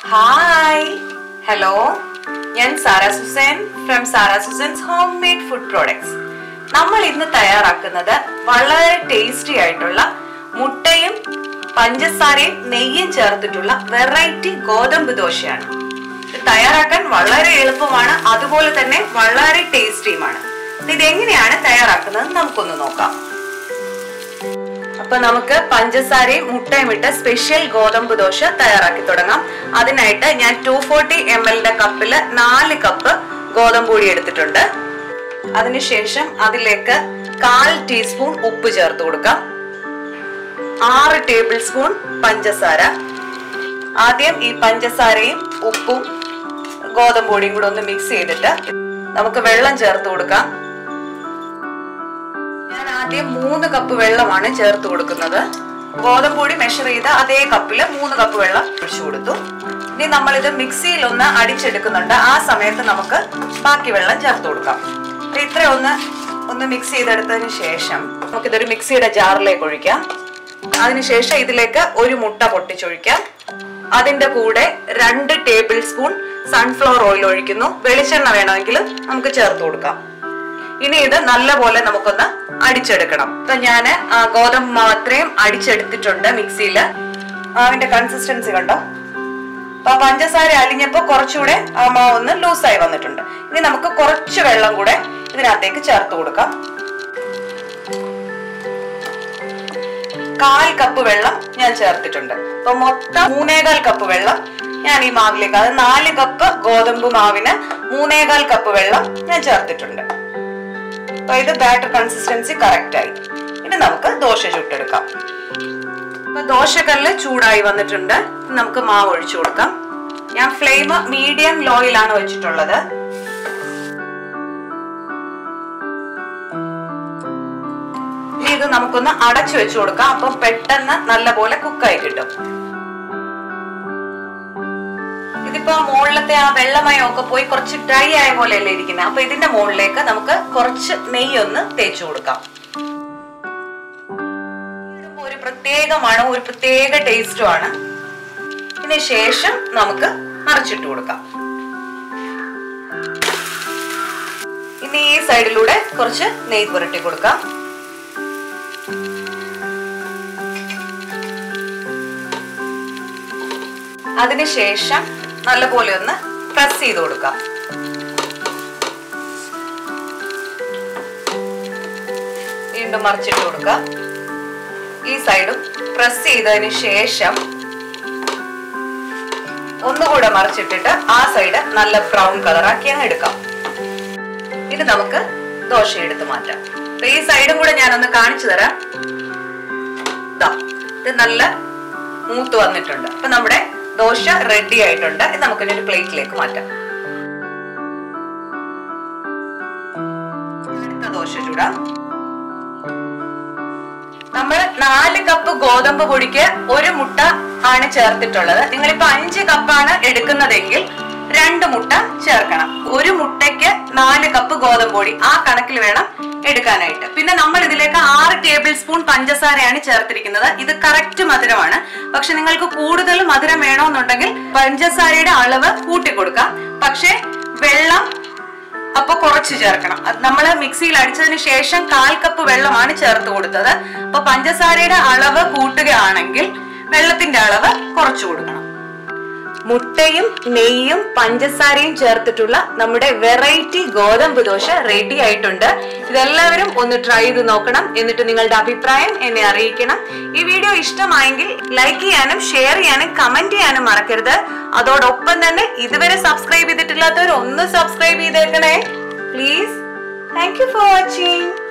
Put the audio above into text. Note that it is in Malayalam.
ഹായ് ഹലോ ഞാൻ Sara Susan from Sara Susan's homemade food products നമ്മൾ ഇന്ന് തയ്യാറാക്കുന്നത് വളരെ ടേസ്റ്റി ആയിട്ടുള്ള മുട്ടയും പഞ്ചസാരയും നെയ്യും ചേർത്തിട്ടുള്ള വെറൈറ്റി ഗോതമ്പ് ദോശയാണ് ഇത് തയ്യാറാക്കാൻ വളരെ എളുപ്പമാണ് അതുപോലെ തന്നെ വളരെ ടേസ്റ്റിയുമാണ് ഇത് എങ്ങനെയാണ് തയ്യാറാക്കുന്നത് നമുക്കൊന്ന് നോക്കാം അപ്പൊ നമുക്ക് പഞ്ചസാരയും മുട്ടയും ഇട്ട് സ്പെഷ്യൽ ഗോതമ്പ് ദോശ തയ്യാറാക്കി തുടങ്ങാം അതിനായിട്ട് ഞാൻ ടു ഫോർട്ടി എം എല്ലിന്റെ കപ്പില് നാല് കപ്പ് ഗോതമ്പ് പൊടി എടുത്തിട്ടുണ്ട് അതിനുശേഷം അതിലേക്ക് കാൽ ടീസ്പൂൺ ഉപ്പ് ചേർത്ത് കൊടുക്കാം ആറ് ടേബിൾ സ്പൂൺ പഞ്ചസാര ആദ്യം ഈ പഞ്ചസാരയും ഉപ്പും ഗോതമ്പ് പൊടിയും കൂടെ ഒന്ന് മിക്സ് ചെയ്തിട്ട് നമുക്ക് വെള്ളം ചേർത്ത് കൊടുക്കാം ഞാൻ ആദ്യം മൂന്ന് കപ്പ് വെള്ളമാണ് ചേർത്ത് കൊടുക്കുന്നത് ഗോതമ്പ് പൊടി മെഷർ ചെയ്ത അതേ കപ്പില് മൂന്ന് കപ്പ് വെള്ളം ഒഴിച്ചു കൊടുത്തു ഇനി നമ്മൾ ഇത് മിക്സിയിൽ ഒന്ന് അടിച്ചെടുക്കുന്നുണ്ട് ആ സമയത്ത് നമുക്ക് ബാക്കി വെള്ളം ചേർത്ത് കൊടുക്കാം അപ്പൊ ഇത്ര ഒന്ന് ഒന്ന് മിക്സ് ചെയ്തെടുത്തതിന് ശേഷം നമുക്കിതൊരു മിക്സിയുടെ ജാറിലേക്ക് ഒഴിക്കാം അതിനുശേഷം ഇതിലേക്ക് ഒരു മുട്ട പൊട്ടിച്ചൊഴിക്കാം അതിന്റെ കൂടെ രണ്ട് ടേബിൾ സ്പൂൺ സൺഫ്ലവർ ഓയിൽ ഒഴിക്കുന്നു വെളിച്ചെണ്ണ വേണമെങ്കിൽ നമുക്ക് ചേർത്ത് കൊടുക്കാം ഇനി ഇത് നല്ലപോലെ നമുക്കൊന്ന് അടിച്ചെടുക്കണം ഇപ്പൊ ഞാൻ ഗോതമ്പ് മാത്രയും അടിച്ചെടുത്തിട്ടുണ്ട് മിക്സിയിൽ അതിന്റെ കൺസിസ്റ്റൻസി കണ്ടോ അപ്പൊ പഞ്ചസാര അലിഞ്ഞപ്പോ കുറച്ചുകൂടെ ആ മാവ് ഒന്ന് ലൂസായി വന്നിട്ടുണ്ട് ഇനി നമുക്ക് കുറച്ച് വെള്ളം കൂടെ ഇതിനകത്തേക്ക് ചേർത്ത് കൊടുക്കാം കാൽ കപ്പ് വെള്ളം ഞാൻ ചേർത്തിട്ടുണ്ട് അപ്പൊ മൊത്തം മൂന്നേകാൽ കപ്പ് വെള്ളം ഞാൻ ഈ മാവിലേക്ക് അത് നാല് കപ്പ് ഗോതമ്പ് മാവിന് മൂന്നേകാൽ കപ്പ് വെള്ളം ഞാൻ ചേർത്തിട്ടുണ്ട് അപ്പൊ ഇത് ബാറ്റർ കൺസിസ്റ്റൻസി കറക്റ്റ് ആയി ഇനി നമുക്ക് ദോശ ചുട്ടെടുക്കാം അപ്പൊ ദോശക്കല്ല് ചൂടായി വന്നിട്ടുണ്ട് ഇനി നമുക്ക് മാവ് ഒഴിച്ചു കൊടുക്കാം ഞാൻ ഫ്ലെയിം മീഡിയം ലോയിലാണ് വെച്ചിട്ടുള്ളത് ഇനി ഇത് നമുക്കൊന്ന് അടച്ചു വെച്ചു കൊടുക്കാം അപ്പൊ പെട്ടെന്ന് നല്ലപോലെ കുക്കായി കിട്ടും ഇതിപ്പോ മുകളിലത്തെ ആ വെള്ളമയം ഒക്കെ പോയി കുറച്ച് ഡ്രൈ ആയ പോലെയല്ലേ ഇരിക്കുന്നത് അപ്പൊ ഇതിന്റെ മുകളിലേക്ക് നമുക്ക് കുറച്ച് നെയ്യൊന്ന് തേച്ചു കൊടുക്കാം ഇതിപ്പോ ഒരു പ്രത്യേക മണവും ഒരു പ്രത്യേക ടേസ്റ്റും ആണ് ഇതിന് ശേഷം നമുക്ക് മറിച്ചിട്ട് കൊടുക്കാം ഇനി ഈ സൈഡിലൂടെ കുറച്ച് നെയ്യ് പുരട്ടി കൊടുക്കാം അതിനുശേഷം നല്ലപോലെ ഒന്ന് പ്രസ് ചെയ്ത് കൊടുക്കാം വീണ്ടും മറിച്ചിട്ട് കൊടുക്കാം ഈ സൈഡും പ്രസ് ചെയ്തതിന് ശേഷം ഒന്നുകൂടെ മറിച്ചിട്ടിട്ട് ആ സൈഡ് നല്ല ബ്രൗൺ കളറാക്കി അങ്ങ് എടുക്കാം ഇത് നമുക്ക് ദോശ എടുത്ത് മാറ്റാം അപ്പൊ ഈ സൈഡും കൂടെ ഞാനൊന്ന് കാണിച്ചു തരാം ദാ ഇത് നല്ല മൂത്ത് വന്നിട്ടുണ്ട് അപ്പൊ നമ്മുടെ ദോശ റെഡി ആയിട്ടുണ്ട് ഇത് നമുക്ക് ഒരു പ്ലേറ്റിലേക്ക് മാറ്റാം അടുത്ത ദോശ ചൂടാം നമ്മൾ നാല് കപ്പ് ഗോതമ്പ് പൊടിക്ക് ഒരു മുട്ട ആണ് ചേർത്തിട്ടുള്ളത് നിങ്ങളിപ്പോ അഞ്ച് കപ്പാണ് എടുക്കുന്നതെങ്കിൽ രണ്ട് മുട്ട ചേർക്കണം ഒരു മുട്ടയ്ക്ക് നാല് കപ്പ് ഗോതമ്പ് പൊടി ആ കണക്കിൽ വേണം എടുക്കാനായിട്ട് പിന്നെ നമ്മൾ ഇതിലേക്ക് ആറ് ടേബിൾ സ്പൂൺ പഞ്ചസാരയാണ് ചേർത്തിരിക്കുന്നത് ഇത് കറക്റ്റ് മധുരമാണ് പക്ഷെ നിങ്ങൾക്ക് കൂടുതൽ മധുരം വേണമെന്നുണ്ടെങ്കിൽ പഞ്ചസാരയുടെ അളവ് കൂട്ടിക്കൊടുക്കാം പക്ഷെ വെള്ളം അപ്പൊ കുറച്ച് ചേർക്കണം അത് നമ്മൾ മിക്സിയിൽ അടിച്ചതിന് ശേഷം കാൽ കപ്പ് വെള്ളമാണ് ചേർത്ത് കൊടുത്തത് അപ്പൊ പഞ്ചസാരയുടെ അളവ് കൂട്ടുകയാണെങ്കിൽ വെള്ളത്തിന്റെ അളവ് കുറച്ചു കൊടുക്കണം മുട്ടയും നെയ്യും പഞ്ചസാരയും ചേർത്തിട്ടുള്ള നമ്മുടെ വെറൈറ്റി ഗോതമ്പ് ദോശ റെഡി ആയിട്ടുണ്ട് ഇതെല്ലാവരും ഒന്ന് ട്രൈ ചെയ്ത് നോക്കണം എന്നിട്ട് നിങ്ങളുടെ അഭിപ്രായം എന്നെ അറിയിക്കണം ഈ വീഡിയോ ഇഷ്ടമായെങ്കിൽ ലൈക്ക് ചെയ്യാനും ഷെയർ ചെയ്യാനും കമന്റ് ചെയ്യാനും മറക്കരുത് അതോടൊപ്പം തന്നെ ഇതുവരെ സബ്സ്ക്രൈബ് ചെയ്തിട്ടില്ലാത്തവർ ഒന്ന് സബ്സ്ക്രൈബ് ചെയ്തേക്കണേ please thank you for watching